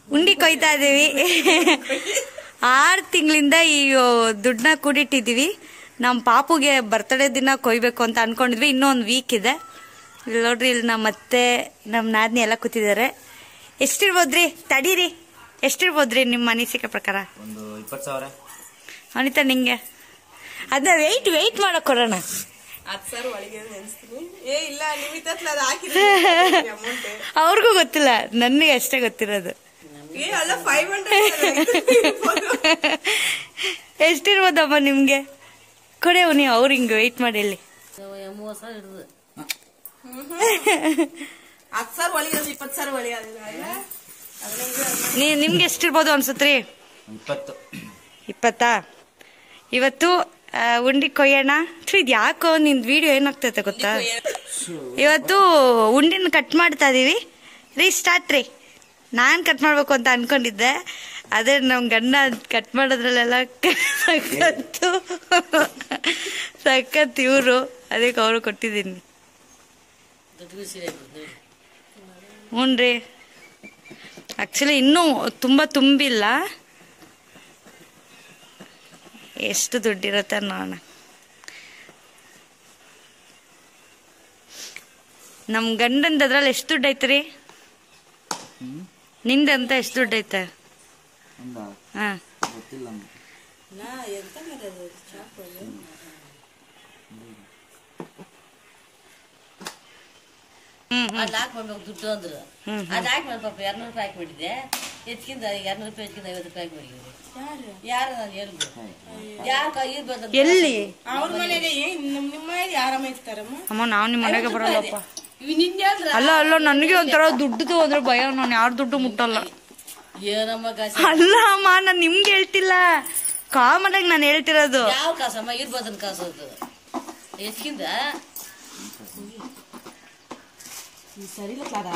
ಉಂಡಿ ಕೊಯ್ತಾ ಇದೀವಿ ಆರು ತಿಂಗಳಿಂದ ಈ ದುಡ್ಡನ್ನ ಕೂಡಿಟ್ಟಿದೀವಿ ನಮ್ಮ ಪಾಪುಗೆ ಬರ್ತಡೇ ದಿನ ಕೊಯ್ಬೇಕು ಅಂತ ಅನ್ಕೊಂಡಿದ್ವಿ ಇನ್ನೂ ಒಂದು ವೀಕ್ ಇದೆ ಇಲ್ಲಿ ನೋಡ್ರಿ ಇಲ್ಲಿ ನಮ್ಮ ಮತ್ತೆ ನಮ್ಮ ನಾದ್ನಿ ಎಲ್ಲ ಕೂತಿದ್ದಾರೆ ಎಷ್ಟಿರ್ಬೋದ್ರಿ ತಡೀರಿ ಎಷ್ಟಿರ್ಬೋದ್ರಿ ನಿಮ್ಮ ಅನಿಸಿಕೆ ಪ್ರಕಾರ ಒಂದು ಇಪ್ಪತ್ತು ಸಾವಿರ ಅನಿತಾ ನಿಂಗೆ ಅದನ್ನ ವೆಯ್ಟ್ ವೆಯ್ಟ್ ಮಾಡಕ್ ಕೊಡೋಣ ಹತ್ತು ಸಾವಿರ ಒಳಗೆ ನೆನ್ಸ್ತೀನಿ ಏ ಇಲ್ಲ ನಿಮಿತ್ ಹತ್ರ ಅದು ಹಾಕಿದ್ರೆ ಅಮೌಂಟ್ ಅವ್ರಿಗೂ ಗೊತ್ತಿಲ್ಲ ನನಗೆ ಅಷ್ಟೇ ಗೊತ್ತಿರೋದು ಏ ಅಲ್ಲ ಫೈವ್ ಹಂಡ್ರೆಡ್ ಎಷ್ಟಿರ್ಬೋದಮ್ಮ ನಿಮ್ಗೆ ಕೊಡೆವು ನೀವು ಅವ್ರು ಹಿಂಗೆ ವೆಯ್ಟ್ ಮಾಡಿ ಹೇಳಿ ಮೂವತ್ತು ಸಾವಿರ ಹಿಡಿದು ಹತ್ತು ಸಾವಿರ ಒಳಗೆ ಇಪ್ಪತ್ತು ಸಾವಿರ ಒಳಗೆ ಅಲ್ಲ ನೀ ನಿಮ್ಗೆ ಎಷ್ಟಿರ್ಬೋದು ಅನ್ಸತ್ರಿ ಇಪ್ಪತ್ತು ಇಪ್ಪತ್ತಾ ಇವತ್ತು ಆ, ಉಂಡಿ ಕೊಯ್ಯೋಣ ಥು, ಇದ್ ಯಾಕೋ ನಿನ್ ವಿಡಿಯೋ ಏನಾಗ್ತೈತೆ ಗೊತ್ತಾ ಇವತ್ತು ಉಂಡಿನ ಕಟ್ ಮಾಡ್ತಾ ಇದೀವಿ ರೀ ಸ್ಟಾರ್ಟ್ ರೀ ನಾನು ಕಟ್ ಮಾಡ್ಬೇಕು ಅಂತ ಅನ್ಕೊಂಡಿದ್ದೆ ಅದೇ ನಮ್ ಗಂಡ ಕಟ್ ಮಾಡೋದ್ರಲ್ಲೆಲ್ಲ ಸಖತ್ತು ಸಖತ್ ಇವರು ಅದಕ್ಕೆ ಅವರು ಕೊಟ್ಟಿದ್ದೀನಿ ದೊಡ್ಡ ಬಿಸಿ ಆಗ್ಬಿಡ್ತು ಹ್ಞೂ ರೀ ಆ್ಯಕ್ಚುಲಿ ಇನ್ನೂ ತುಂಬ ತುಂಬಿಲ್ಲ ಎಷ್ಟು ದುಡ್ಡಿರುತ್ತೆ ನೋಡೋಣ ನಮ್ಮ ಗಂಡಂದ ಅದ್ರಲ್ಲಿ ಎಷ್ಟು ದುಡ್ಡು ಐತ್ರಿ ನಿಂದಂತ ಎಷ್ಟು ದುಡ್ಡು ಐತೆ ಹಾಂ ಗೊತ್ತಿಲ್ಲ ಅಲ್ಲಿ ಹಾಕಿ ಮಾಡ್ಬೇಕು ದುಡ್ಡು ಅಂದ್ರು ಅದು ಹಾಕಿ ಮಾಡಿ ಪಾಪ ಎರಡ್ನೂರು ರೂಪಾಯಿ ಹಾಕಿ ಮಾಡಿದ್ದೆ ಹೆಚ್ಚಿಂದ ಎರಡ್ನೂರು ರೂಪಾಯಿ ಹೆಚ್ಚಿಂದ ಐವತ್ತು ರೂಪಾಯಿ ಹಾಕಿ ಮಾಡಿದ್ವಿ ಯಾರು ನಾನು ಹೇಳಿದ್ರು ಯಾರು ಕೈ ಬಂದ ಎಲ್ಲಿ ಅವ್ರ ಮನೆಗೆ ಏನ್ ನಮ್ ನಿಮ್ಮ ಮನೇಲಿ ಆರಾಮ ಇರ್ತಾರಮ್ಮ ಅಮ್ಮ ನಾವು ನಿಮ್ಮ ಮನೆಗೆ ಬರಲ್ಲಪ್ಪ ಇವ್ ನಿನ್ನೆ ಅಂದ್ರ ಅಲ್ಲ ಅಲ್ಲ ನನಗೆ ಒಂಥರ ದುಡ್ಡುದು ಅಂದ್ರೆ ಭಯ ನಾನು ಯಾರ ದುಡ್ಡು ಮುಟ್ಟಲ್ಲ ಏನಮ್ಮ ಕಾಸು ಅಲ್ಲ ಅಮ್ಮ ನಾನು ನಿಮ್ಗೆ ಹೇಳ್ತಿಲ್ಲ ಕಾಮನ್ ಆಗಿ ನಾನು ಹೇಳ್ತಿರೋದು ಯಾವ ಕಾಸಮ್ಮ ಇರ್ಬೋದನ್ ಕಾಸು ಅದು ಹೆಚ್ಚಿಂದ ಸರಿ ಇಲ್ಲ ಕ್ಲಾರ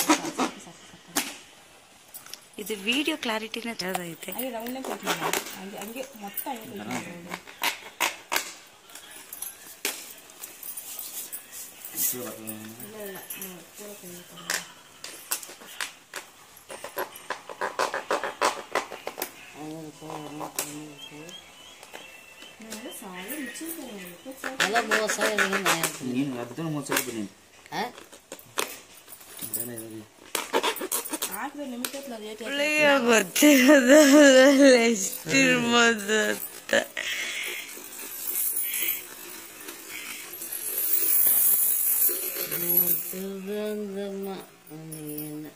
ಇದು ವಿಡಿಯೋ ಕ್ಲಾರಿಟಿನ ಐತೆ ಹಾಗೆ ರೌಂಡ್ನೇ ಕೊಡ್ತೀನಿ ಹಂಗೆ ಹಂಗೆ ಮೊತ್ತ ಹಂಗೆ ಕೊಡ್ತೀನಿ. ಅಲ್ಲ ಮೂವತ್ತು ಸಾವಿರ ಏನೋ ನಾ ಹೇಳ್ತೀನಿ. ನೀನು ಅದಕ್ಕೆ ಮೂವತ್ತು ಸಾವಿರ ನೀನು ಆ? ಹಾಕಿದ್ರೆ ನಿಮಿತ್ ಹತ್ರ ಅದು ಏಟ್ ಗೊತ್ತಿರೋದು ಎಷ್ಟಿರ್ಬೋದು ಅಂತ ದುರ್ಗಂಧಮ್ಮ ಏನು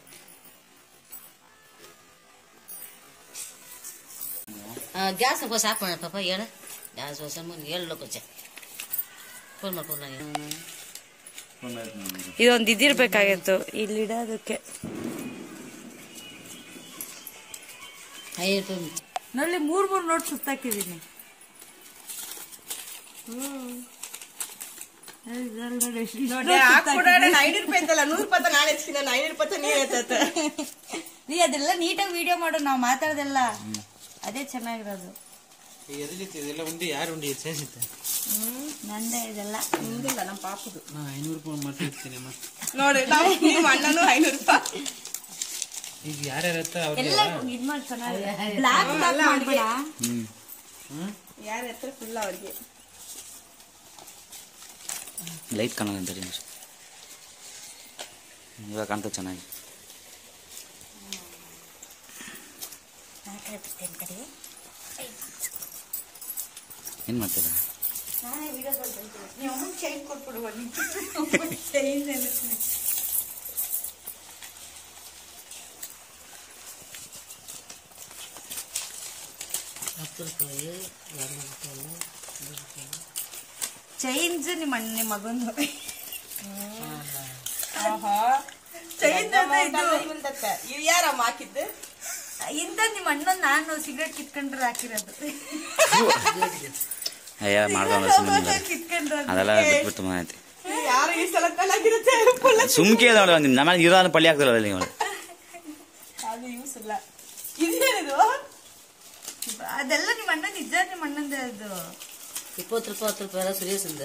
ಗ್ಯಾಸ್ ಹೊಸ ಹಾಕ್ ಮಾಡ ಪಾಪ ಹೇಳ ಗ್ಯಾಸ್ ಹೊಸ ಮುಂದೆ ಹೇಳಲ್ಲ ಕೊಚ್ಚ ಫೋನ್ ಮಾಡ್ಕೊಂಡು ನಾನು ಇದೊಂದು ಇದಿರ್ಬೇಕಾಗಿತ್ತು ಇಲ್ಲಿಡೋದಕ್ಕೆ ಐದು ರೂಪಾಯಿ ನಲ್ಲಿ ಮೂರ್ ಮೂರ್ ನೋಟ್ ಸುತ್ತಾಕಿದೀನಿ ನೋಡಿ ಹಾಕ್ಬಿಡೋಣ ಐನೂರು ರೂಪಾಯಿ ಅಂತಲ್ಲ ನೂರು ರೂಪಾಯಿ ಅಂತ ನಾಳೆ ಹೆಚ್ಚಿನ ಐನೂರು ರೂಪಾಯಿ ಅಂತ ನೀವ್ ಎತ್ತತ್ತ ನೀ ಅದೆಲ್ಲ ನೀಟಾಗಿ ವಿಡಿಯೋ ಮಾಡು ನಾವು ಮಾತಾಡೋದೆಲ್ಲ ಅದೇ ಚೆನ್ನಾಗಿರೋದು ಇದೆಲ್ಲ ಉಂಡಿ ಯಾರು ಉಂಡಿ ಸೇರಿಸುತ್ತೆ ನಂದೇ ಇದೆಲ್ಲ ನಿಮ್ದಿಲ್ಲ ನಮ್ಮ ಪಾಪದು ನಾ ಐನೂರು ರೂಪಾಯಿ ಮಾಡ್ತಿರ್ತೀನಿ ಅಮ್ಮ ನೋಡಿ ನಾವು ನಿಮ್ಮ ಅಣ್ಣನು ಐನೂರು ರೂಪಾಯಿ ಈಗ ಯಾರ್ಯಾರ ಹತ್ರ ಅವ್ರಿಗೆ ಎಲ್ಲ ಇದ್ ಮಾಡಿ ಚೆನ್ನಾಗಿ ಬ್ಲಾಕ್ ಮಾಡ್ಬೇಡ ಯಾರ ಹತ್ರ ಫುಲ್ ಅವ್ರಿಗೆ ಲೈಟ್ ಕಾಣಲ್ಲ ಅಂತ ಹೇಳಿ ಇವಾಗ ಕಾಣ್ತದೆ ಚೆನ್ನಾಗಿ ಏನು ಮಾಡ್ತೀರಾ ಚೈನ್ ಕೊಟ್ಬಿಡುವ ಹತ್ತು ರೂಪಾಯಿ ಎರಡು ರೂಪಾಯಿ ಚೈನ್ಸ್ ನಿಮ್ಮ ಅಣ್ಣ ನಿಮ್ಮ ಮಗಂದು ಆಹಾ ಚೈನ್ ಇವ್ ಯಾರಮ್ಮ ಹಾಕಿದ್ದು ಇಂಥ ನಿಮ್ಮ ಅಣ್ಣನ್ ನಾನು ಸಿಗರೇಟ್ ಕಿತ್ಕೊಂಡ್ರೆ ಹಾಕಿರೋದು ಅಯ್ಯ ಮಾಡ್ಕೊಂಡು ಸುಮ್ಮನೆ ಕಿತ್ಕೊಂಡ್ರೆ ಅದೆಲ್ಲ ಬಿಟ್ಬಿಟ್ಟು ಮಾಹಿತಿ ಯಾರು ಈ ಸಲ ಕಲಾಗಿರುತ್ತೆ ಫುಲ್ ಸುಮ್ಕೆ ನೋಡಿ ಒಂದು ನಮ್ಮ ಇರೋ ಪಳ್ಳಿ ಆಗ್ತಾರಲ್ಲ ನೀವು ಅದು ಯೂಸ್ ಇಲ್ಲ ಇದೇನಿದು ಅದೆಲ್ಲ ನಿಮ್ಮ ಅಣ್ಣ ನಿಜ ನಿಮ್ಮ ಅಣ್ಣಂದೇ ಅದು ಇಪ್ಪತ್ತು ರೂಪಾಯಿ ಹತ್ತು ರೂಪಾಯಿ ಎಲ್ಲ ಸುರೇಶಿಂದ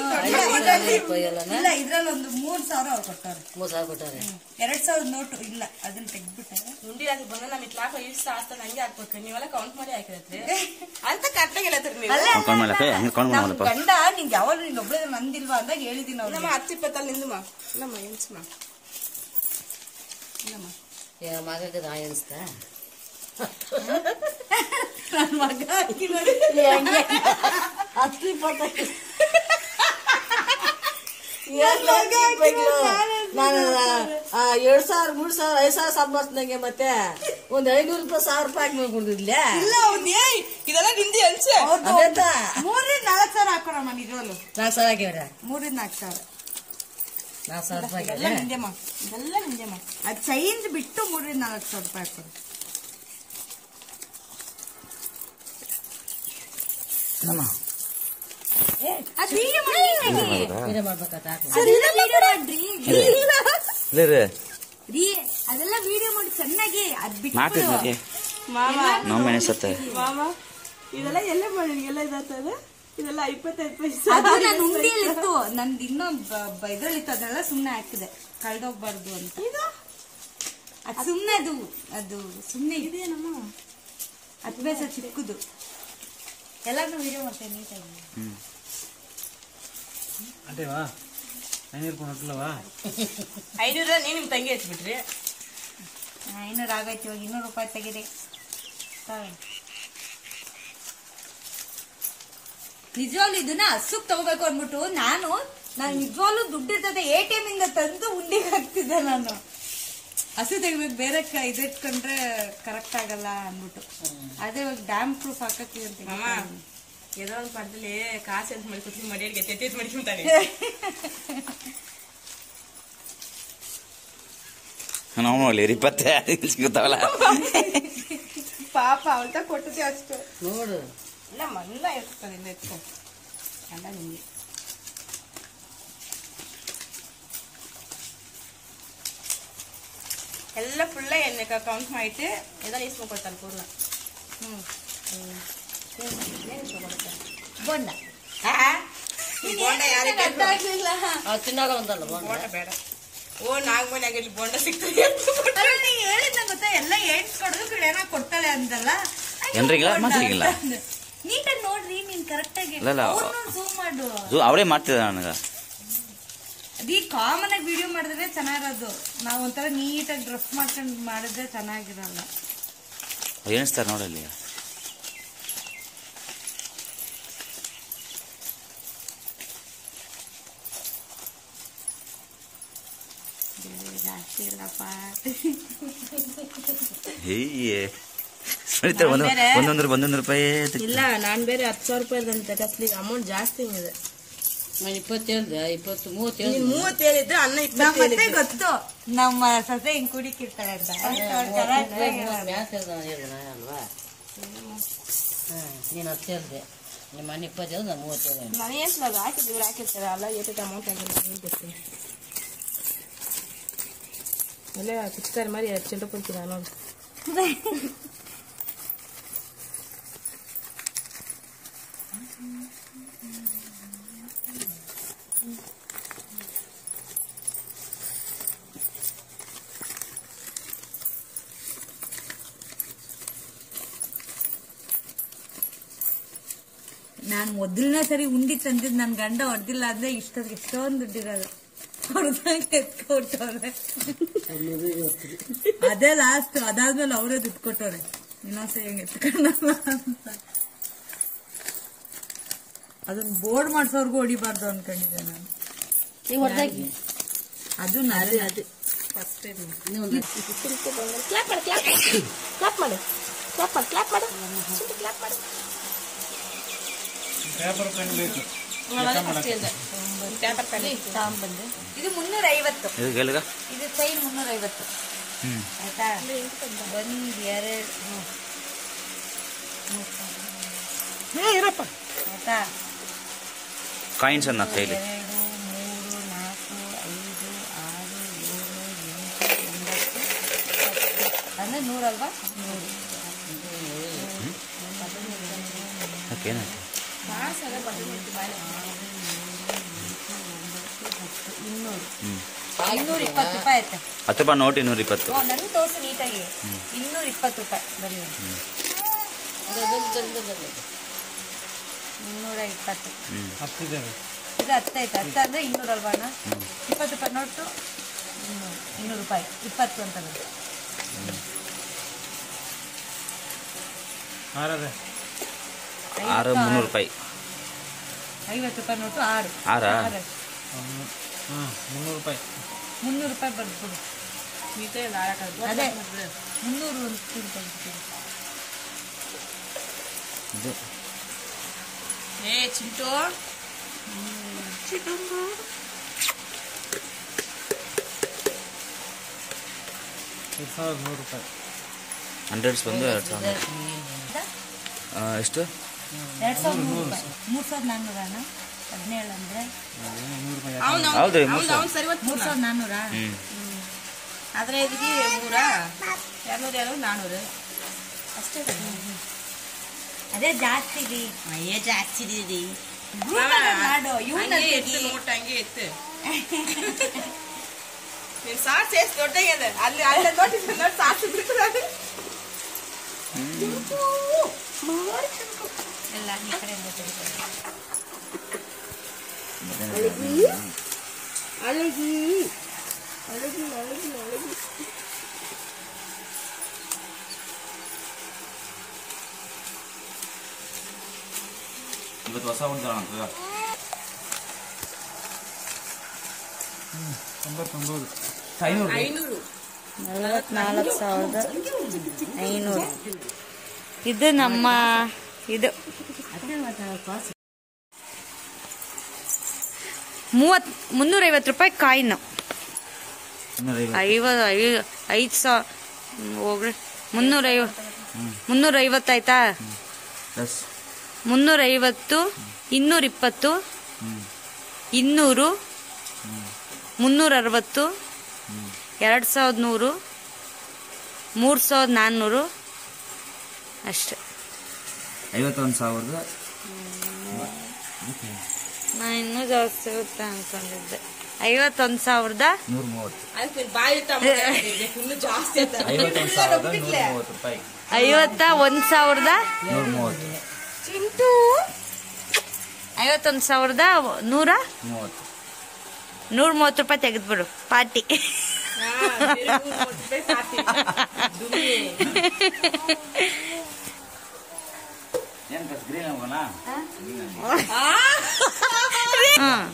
ಇಲ್ಲ ಇದ್ರಲ್ಲಿ ಒಂದು ಮೂರ್ ಸಾವಿರ ಅವ್ರು ಕೊಟ್ಟವ್ರೆ ಮೂರು ಸಾವಿರ ಕೊಟ್ಟಾರೆ ಎರಡ್ ಸಾವಿರದ ನೋಟು ಇಲ್ಲ ಅದನ್ನ ತೆಗ್ದ್ಬಿಟ್ಟಾರೆ ಉಂಡಿ ಹಾಕಿ ಬಂದ ನಮ್ ಇಟ್ಲಾಕ ಇಷ್ಟ ಆಸ್ತ ನಂಗೆ ಹಾಕ್ಬೇಕು ನೀವೆಲ್ಲ ಕೌಂಟ್ ಮಾಡಿ ಹಾಕಿರತ್ರಿ ಅಂತ ಕರೆಕ್ಟಾಗಿ ಹೇಳತ್ರಿ ನೀವು ಕೌಂಟ್ ಮಾಡ್ಲಕ್ಕ ಹಂಗೆ ಕೌಂಟ್ ನಮ್ ಮಾಡಲ್ಲಪ್ಪ ಗಂಡ ನಿಂಗೆ ಯಾವಾಗ ನೀನ್ ಒಬ್ಳೆ ನಂದಿಲ್ವಾ ಅಂದಾಗ ಹೇಳಿದೀನಿ ನಮ್ಮ ಅವ್ರಿಗೆ ಹತ್ತು ಇಪ್ಪತ್ತಲ್ಲಿ ನಿಂದುಮ ನಮ್ಮ ಎನ್ಸ್ಮ ಮಗಕ್ಕೆ ನಾ ಎನಿಸ್ತಾ ನನ್ ಮಗ ಹಾಕಿ ನೋಡಿ. ಹತ್ತು ಇಪ್ಪತ್ತು ನಾನು ಆ, ಎರಡ್ ಸಾವಿರ ಮೂರ್ ಸಾವಿರ ಐದ್ ಸಾವಿರ ಸಂಪಾದಿಸ್ದಂಗೆ ಮತ್ತೆ ಒಂದ್ ಐನೂರು ರೂಪಾಯಿ ಸಾವಿರ ರೂಪಾಯಿ ಹಾಕಿ ಮಾಡ್ಕೊಂಡಿದ್ಲೆ ಇಲ್ಲ ಹೌದೇ ಇದೆಲ್ಲ ನಿಂದಿ ಅನ್ಸೆ ಅವ್ರ್ದು ಅದೆಂತ? ಮೂರಿಂದ ನಾಲ್ಕು ಸಾವಿರ ಹಾಕೋಣಮ್ಮ ನಿಜವಲ್ಲೂ ನಾಲ್ಕು ಸಾವಿರ ಹಾಕಿವ್ರೆ ಮೂರಿಂದ ನಾಲ್ಕು ಸಾವಿರ ನಾಲ್ಕು ಸಾವಿರ ರೂಪಾಯಿ ಎಲ್ಲ ಹಾಕಿವ್ರೆ ನಿಂದೆಮ್ಮ ಇದೆಲ್ಲ ನಿಂದೆಮ್ಮ ಅದು ಚೈನ್ಸ್ ಬಿಟ್ಟು ಮೂರಿಂದ ನಾಲ್ಕು ಸಾವಿರ ರೂಪಾಯಿ ಹಾಕೋದು ನಮ್ಮ ಅದು video ಮಾಡಿ ನೀಟಾಗಿ. ಇದೇ ಮಾಡ್ಬೇಕಂತ ಹಾಕಿ ಅದೆಲ್ಲ video ಮಾಡ್ರಿ. ಇಲ್ಲ ರೀ ರೀ ಅದೆಲ್ಲ ವಿಡಿಯೋ ಮಾಡಿ ಚೆನ್ನಾಗಿ ಅದ್ ಮಾಡ್ತೀವಿ ಬಿಟ್ಟು ಮತ್ತೆ ಮಾಮ ನಮ್ಮ ಮನೆ ಸತ್ತ ಮಾಮ ಇದೆಲ್ಲ ಎಲ್ಲ ಮಾಡಿ ಎಲ್ಲ ಇದಾಗ್ತದ ಇದೆಲ್ಲ ಇಪ್ಪತ್ತೈದು ಪೈಸೆ ಅದು ನನ್ನ ಉಂಡಿಯಲ್ಲಿ ಇತ್ತು ನಂದು ಇನ್ನೊಂದು ಇದ್ರಲ್ಲಿ ಇತ್ತು ಅದನ್ನೆಲ್ಲ ಸುಮ್ನೆ ಹಾಕಿದೆ ಕಳ್ದೋಗ್ಬಾರ್ದು ಅಂತ ಅದು ಸುಮ್ನೆ ಅದು ಅದು ಸುಮ್ನೆ ಇದೇನಮ್ಮ ಅದ್ಮೇಸ ಚಿಕ್ಕದು ಎಲ್ಲಾದ್ರೂ ವಿಡಿಯೋ ಮಾಡ್ತೇನೆ ನೀಟಾಗಿ అంటే వా ఐనూరు కొనట్లవా ಐನೂರ ನೀ ನಿಮ್ ತಂಗಿ ಹಚ್ಬಿಟ್ರಿ ಐನೂರು ಆಗೈತಿ ಇವಾಗ ಇನ್ನೂರು ರೂಪಾಯಿ ತೆಗಿದೆ ನಿಜವಾಗ್ಲು ಇದನ್ನ ಹಸುಕ್ ತಗೋಬೇಕು ಅಂದ್ಬಿಟ್ಟು ನಾನು ನಾನು ನಿಜವಾಗ್ಲು ದುಡ್ಡು ಇರ್ತದೆ ಎ ಟಿ ಎಂ ಇಂದ ತಂದು ಉಂಡಿಗೆ ಹಾಕ್ತಿದ್ದೆ ನಾನು ಹಸು ತೆಗಿಬೇಕು ಬೇರೆ ಕ- ಇದು ಇಟ್ಕೊಂಡ್ರೆ ಕರೆಕ್ಟ್ ಆಗಲ್ಲ ಅಂದ್ಬಿಟ್ಟು ಅದೇ ಇವಾಗ ಡ್ಯಾಮ್ ಪ್ರೂಫ್ ಹಾಕಕ್ಕೆ ಅಂತ ಮಾಮ ಏನೋ ಒಂದು ಪಕ್ಕದಲ್ಲಿ ಕಾಸು ಅಂತ ಮಾಡಿ ಕೂತ್ಕೊಂಡು ಮಡಿಯರಿಗೆ ತೆತ್ತೇತ್ ಮಾಡ್ಕೊಂತಾನೆ ನಾವು ನೋಡ್ಲಿ ಇಪ್ಪತ್ತೆ ಸಿಗುತ್ತಾವಲ್ಲ ಪಾಪ ಅವಳ್ತ ಕೊಟ್ಟದೆ ಅಷ್ಟು ನೋಡು ಇಲ್ಲ ಮಲ್ಲ ಇರ್ತದೆ ಇಂದ ಎತ್ಕೊ ಅಲ್ಲ ನಿಮ್ಗೆ ಎಲ್ಲ ಫುಲ್ಲ ಎಣ್ಣೆ ಕೌಂಟ್ ಮಾಡಿಟ್ಟು ಇದನ್ನ ಇಸ್ಕೊಡ್ತಾನೆ ಪೂರ್ಣ ಬೊಂಡ ಬೋಂಡ ಯಾರಿಗೆ ಅದು ತಿನ್ನಾಗ ಒಂದಲ್ಲ ಬೋಂಡ ಬೋಂಡ ಬೇಡ ಓ ನಾಗಮಣಿ ಆಗಿರ್ಲಿ ಬೋಂಡ ಸಿಗ್ತದೆ ಅಲ್ಲ ನೀ ಹೇಳಿದ್ನ ಗೊತ್ತಾ ಎಲ್ಲ ಏನ್ಸ್ ಕೊಡೋದು ಕಡೆನ ಕೊಡ್ತಾಳೆ ಅಂದಲ್ಲ ಎಲ್ರಿಗಿಲ್ಲ, ಮಕ್ಳಿಗಿಲ್ಲ. ನೀಟಾಗಿ ನೋಡ್ರಿ ನೀನ್ ಕರೆಕ್ಟ್ ಆಗಿ ಇಲ್ಲ, ಇಲ್ಲ. ಝೂಮ್ ಮಾಡು ಅದು ಅವರೇ ಮಾಡ್ತಿದ್ದ ನನಗೆ ಅದಿ ಕಾಮನ್ ಆಗಿ ವಿಡಿಯೋ ಮಾಡಿದ್ರೆ ಚೆನ್ನಾಗಿರೋದು ನಾವು ಒಂಥರ ನೀಟಾಗಿ ಡ್ರೆಸ್ ಮಾಡ್ಕೊಂಡು ಮಾಡಿದ್ರೆ ಚೆನ್ನಾಗಿರಲ್ಲ ಅವ್ರು ಎಣಿಸ್ತಾರೆ ನೋಡಲ್ಲಿ ಬೇರೆ ಜಾಸ್ತಿ ಇಲ್ಲಪ್ಪ ಹೇಯ್ ಸರಿತಾರೆ ಒಂದು ಒಂದೊಂದು ಒಂದೊಂದು ರೂಪಾಯಿ ತೆಗ್ದು- ಇಲ್ಲ ನಾನ್ ಬೇರೆ ಹತ್ತು ಸಾವಿರ ರೂಪಾಯಿ ತಗಸ್ಲಿ ಅಮೌಂಟ್ ಜಾಸ್ತಿ ಇದೆ ನಾನು ಇಪ್ಪತ್ತೇಳ್ದೆ ಇಪ್ಪತ್ತು ಮೂವತ್ತೇಳು ನೀನ್ ಮೂವತ್ತೇಳು ಇದ್ರೆ ಅನ್ನ ನಮ್ಮ ಇಪ್ಪತ್ತೇಳು ಮತ್ತೆ ಗೊತ್ತು ನಮ್ಮ ಸೊಸೆ ಹಿಂಗ್ ಕುಡಿಕಿರ್ತಾಳೆ ಅಂತ ಮ್ಯಾಥ್ ಹೇಳ್ದೆ ಅಲ್ವಾ ಹಾಂ ನೀನು ಹತ್ತು ಹೇಳ್ದೆ ನಿಮ್ಮ ಮನೆ ಇಪ್ಪತ್ತೇಳು ನಾನು ಮೂವತ್ತೇಳು ನಾನು ಏನ್ ಹಾಕಿದ್ರು ಇವ್ರು ಹಾಕಿರ್ತಾರೆ ಅಲ್ಲ ಎಷ್ಟು ಅಮೌಂಟ್ ಆಗಿಲ್ಲ ಏನ್ ಗೊತ್ತಿಲ್ಲ ಅಲ್ಲೇ ಪಿಚ್ಕಾರಿ ಮಾಡಿ ಎರಡು ಚಿಲ್ಲರೆ ಕೊಡ್ತೀರಾ ನೋಡಿ ನಾನ್ ಮೊದಲನೇ ಸರಿ ಉಂಡಿ ತಂದಿದ್ ನನ್ ಗಂಡ ಹೊಡೆದಿಲ್ಲ ಅಂದ್ರೆ ಇಷ್ಟೊಂದು ಎಷ್ಟೊಂದು ದುಡ್ಡಿರೋದು ಹೊಡೆದಂಗೆ ಎತ್ಕೊಟ್ಟವ್ರೆ ಅದೇ ಲಾಸ್ಟ್ ಅದಾದ್ಮೇಲೆ ಅವರೇ ದುಡ್ಡು ಕೊಟ್ಟವ್ರೆ ಇನ್ನೊಂದ್ಸರಿ ಹೆಂಗ್ ಎತ್ಕೊಂಡಲ್ಲ ಅಂತ ಅದನ್ನ ಬೋರ್ಡ್ ಮಾಡ್ಸೋರ್ಗು ಹೊಡಿಬಾರ್ದು ಅನ್ಕೊಂಡಿದ್ದೆ ನಾನು ನೀವು ಹೊಡೆದಾಕಿ ಅದು ನಾನು ಅದು ಫಸ್ಟ್ ನೀವು ಒಂದು ಕ್ಲಾಪ್ ಮಾಡಿ ಕ್ಲಾಪ್ ಕ್ಲಾಪ್ ಮಾಡಿ ಕ್ಲಾಪ್ ಮಾಡಿ ಕ್ಲಾಪ್ ಮಾಡಿ ಕ್ಲಾಪ್ ಮಾಡಿ పేపర్ పెన్ ಬೇಕು ಪೇಪರ್ ಪೆನ್ ತಗೊಂಬಂದೆ ಇದು ಮುನ್ನೂರ ಐವತ್ತು ಇದು ಗೆಲ್ಗ ಇದು ಚೈನ್ ಮುನ್ನೂರ ಐವತ್ತು ಹ್ಞೂ ಆಯ್ತಾ ಒಂದ್ ಎರಡು ಇರಪ್ಪ ಆಯ್ತಾ ಕಾಯಿನ್ಸ್ ಅನ್ನ ಕೈಲಿ ಎರಡು ಮೂರು ನಾಲ್ಕು ಐದು ಆರು ಏಳು ಎಂಟು ಒಂಬತ್ತು ಹತ್ತು ಅಂದ್ರೆ ನೂರಲ್ವಾ ನೂರು ಏನಾಯ್ತು ಇನ್ನೂರ ಇಪ್ಪತ್ತು ರೂಪಾಯಿ ಆಯ್ತು ಹತ್ತು ರೂಪಾಯಿ ನೋಟ್ ಇನ್ನೂರ ಇಪ್ಪತ್ತು ಓ, ನನಗೂ ತೋರಿಸು ನೀಟಾಗಿ ಇನ್ನೂರ ಇಪ್ಪತ್ತು ರೂಪಾಯಿ ಬರೀ ಇನ್ನೂರ ಇಪ್ಪತ್ತು ಹತ್ತಿದ್ದೇವೆ ಇದು ಹತ್ತೈತೆ ಹತ್ತು ಅಂದ್ರೆ ಇನ್ನೂರ ಅಲ್ವಾ ಅಣ್ಣ ಇಪ್ಪತ್ತು ರೂಪಾಯಿ ನೋಟು ಇನ್ನೂರು ಇನ್ನೂರು ರೂಪಾಯಿ ಇಪ್ಪತ್ತು ಅಂತ ಬಂತು. ಆರದೆ ಆರು ಮುನ್ನೂರು ರೂಪಾಯಿ ಐವತ್ತು ರೂಪಾಯಿ ನೋಟು ಆರು ಆರಾ? ಆರು. ಹಾಂ ಮುನ್ನೂರು ರೂಪಾಯಿ ಮುನ್ನೂರು ರೂಪಾಯಿ ಬರ್ಬೋದು ಅದೇ ಮುನ್ನೂರು ಅಂತ ತಿಳ್ಕೊಂಡ್ಬಿಡ್ತೀನಿ. ಇದು ಏ ಚಿಂಟು ಎರಡು ಸಾವಿರದ ನೂರು ರೂಪಾಯಿ ಹಂಡ್ರೆಡ್ಸ್ ಬಂದು ಎರಡು ಸಾವಿರ ಆ, ಎಷ್ಟು ಎರಡು ಸಾವಿರದ ನೂರು ರೂಪಾಯಿ ಮೂರು ಸಾವಿರದ ನಾನ್ನೂರ ಅಣ್ಣ ಹದಿನೇಳು ಅಂದರೆ ನೂರು ರೂಪಾಯಿ ಅವ್ನು ಹೌದ್ರಿ ಮೂರು ಅವ್ನು ಸಾವಿರ ಅವ್ನು ಸರಿ ಹೊತ್ತು ಮೂರು ಸಾವಿರದ ನಾನ್ನೂರ ಹ್ಞೂ ಆದ್ರೆ ಇದಕ್ಕೆ ಮೂರ ಎರಡ್ನೂರ ಎರಡು ನಾನೂರು ಅಷ್ಟೇ ಅದೇ ಜಾಸ್ತಿ ರೀ ಅಯ್ಯೇ ಜಾಸ್ತಿ ಇದೀರಿ ಮಾಡು ಹಂಗೆ ಎತ್ತು ನೋಟ್ ಹಂಗೆ ಎತ್ತು ನೀನ್ ಸಾಸ್ ಎಷ್ಟು ದೊಡ್ಡಗಿದೆ ಅಲ್ಲಿ ಅಲ್ಲ ನೋಡಿ ನೋಡಿ ಸಾಸ್ ಬಿಡ್ತದೆ ಎಲ್ಲ ಈ ಕಡೆಯಿಂದ ತೆಗಿತಾರೆ ಅಳಗಿ ಅಳಗಿ ಅಳಗಿ ಅಳಗಿ ಇವತ್ತು ಹೊಸ ಉಂಟು ತೊಂಬತ್ತೊಂಬತ್ತು ಐನೂರು ಐನೂರು ನಲವತ್ನಾಲ್ಕು ಸಾವಿರದ ಐನೂರು ಇದು ನಮ್ಮ ಇದು ಮೂವತ್ ಮುನ್ನೂರೈವತ್ತು ರೂಪಾಯಿ ಕಾಯಿನು ಇನ್ನೂರೈವತ್ತು ಐವತ್ತು ಐದು ಐದು ಸಾವಿರ ಹೋಗ್ರಿ ಮುನ್ನೂರೈವ ಮುನ್ನೂರೈವತ್ತಾಯ್ತಾ ಪ್ಲಸ್ ಮುನ್ನೂರೈವತ್ತು ಇನ್ನೂರಿಪ್ಪತ್ತು ಹ್ಞೂ ಇನ್ನೂರು ಮುನ್ನೂರ ಅರವತ್ತು ಎರಡು ಸಾವಿರದ ನೂರು ಮೂರು ಸಾವಿರದ ನಾನ್ನೂರು ಅಷ್ಟೆ ಐವತ್ತೊಂದು ಸಾವಿರದ ನಾನು ಇನ್ನೂ ಜಾಸ್ತಿ ಇರುತ್ತೆ ಅನ್ಕೊಂಡಿದ್ದೆ ಐವತ್ತೊಂದು ಸಾವಿರದ ನೂರ ಮೂವತ್ತು ಅದಕ್ಕೆ ಬಾಯಿ ಇನ್ನು ಜಾಸ್ತಿ ಆಯ್ತು ಐವತ್ತೊಂದು ಸಾವಿರದ ನೂರ ಮೂವತ್ತು ರೂಪಾಯಿ ಐವತ್ತ ಒಂದು ಸಾವಿರದ ನೂರ ಮೂವತ್ತು ಚಿಂಟು ಐವತ್ತೊಂದು ಸಾವಿರದ ನೂರ ಮೂವತ್ತು ನೂರ ಮೂವತ್ತು ರೂಪಾಯಿ ತೆಗೆದ್ಬಿಡು ಪಾರ್ಟಿ ಏನು ಕಸ್ ಗ್ರೀನ್ ಹೋಗೋಣ ಹಾಂ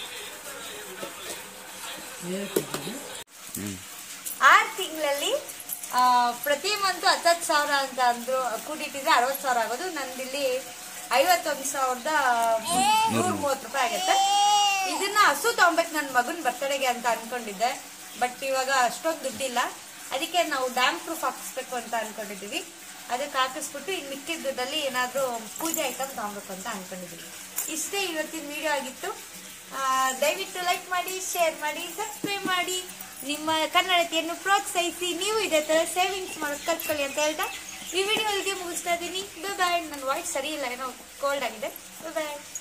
ಆರು ತಿಂಗಳಲ್ಲಿ ಪ್ರತಿ ಮಂತು ಹತ್ತತ್ತು ಸಾವಿರ ಅಂತ ಅಂದ್ರು ಕೂಡಿಟ್ಟಿದ್ರೆ ಅರವತ್ತು ಸಾವಿರ ಆಗೋದು ನಂದಿಲ್ಲಿ ಐವತ್ತೊಂದು ಸಾವಿರದ ನೂರ ಮೂವತ್ತು ರೂಪಾಯಿ ಆಗುತ್ತೆ ಇದನ್ನ ಹಸು ತಗೊಂಬೇಕು ನನ್ನ ಮಗನ ಬರ್ತಡೆಗೆ ಅಂತ ಅನ್ಕೊಂಡಿದ್ದೆ ಬಟ್ ಇವಾಗ ಅಷ್ಟೊಂದು ದುಡ್ಡಿಲ್ಲ ಅದಕ್ಕೆ ನಾವು ಡ್ಯಾಮ್ ಪ್ರೂಫ್ ಹಾಕಿಸ್ಬೇಕು ಅಂತ ಅನ್ಕೊಂಡಿದೀವಿ ಅದಕ್ಕೆ ಹಾಕಿಸ್ಬಿಟ್ಟು ಇನ್ನು ಮಿಕ್ಕಿದ ದುಡ್ಡಲ್ಲಿ ಏನಾದರೂ ಪೂಜೆ ಐಟಮ್ ತಗೊಬೇಕು ಅಂತ ಅನ್ಕೊಂಡಿದೀವಿ ಇಷ್ಟೇ ಇವತ್ತಿನ ವಿಡಿಯೋ ಆಗಿತ್ತು ಆ, ದಯವಿಟ್ಟು ಲೈಕ್ ಮಾಡಿ ಶೇರ್ ಮಾಡಿ ಸಬ್ಸ್ಕ್ರೈಬ್ ಮಾಡಿ ನಿಮ್ಮ ಕನ್ನಡತೆಯನ್ನು ಪ್ರೋತ್ಸಾಹಿಸಿ ನೀವು ಇದೇ ತರ ಸೇವಿಂಗ್ಸ್ ಮಾಡೋದು ಕಲ್ತ್ಕೊಳ್ಳಿ ಅಂತ ಹೇಳ್ತಾ ಈ ವಿಡಿಯೋ ಅಲ್ಲಿಗೆ ಮುಗಿಸ್ತಾ ಇದ್ದೀನಿ ಬಾಯ್ ನನ್ನ ವಾಯ್ಸ್ ಸರಿ ಇಲ್ಲ ಏನೋ ಕೋಲ್ಡ್ ಆಗಿದೆ ಬಾಯ್